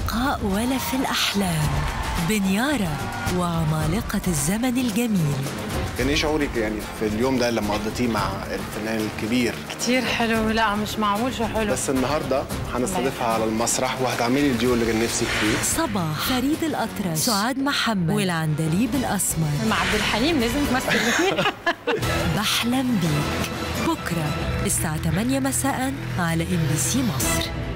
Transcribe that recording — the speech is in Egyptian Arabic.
اللقاء ولا في الأحلام بنيارة وعمالقة الزمن الجميل كان ايه شعورك يعني في اليوم ده لما قضيتيه مع الفنان الكبير كتير حلو لا مش معقول شو حلو بس النهارده هنستضيفها على المسرح وهتعملي الديو اللي كان نفسك فيه صباح فريد الأطرش سعاد محمد والعندليب الأسمر مع عبد الحليم لازم تمثل منيح بحلم بيك بكرة الساعة 8 مساء على ام بي سي مصر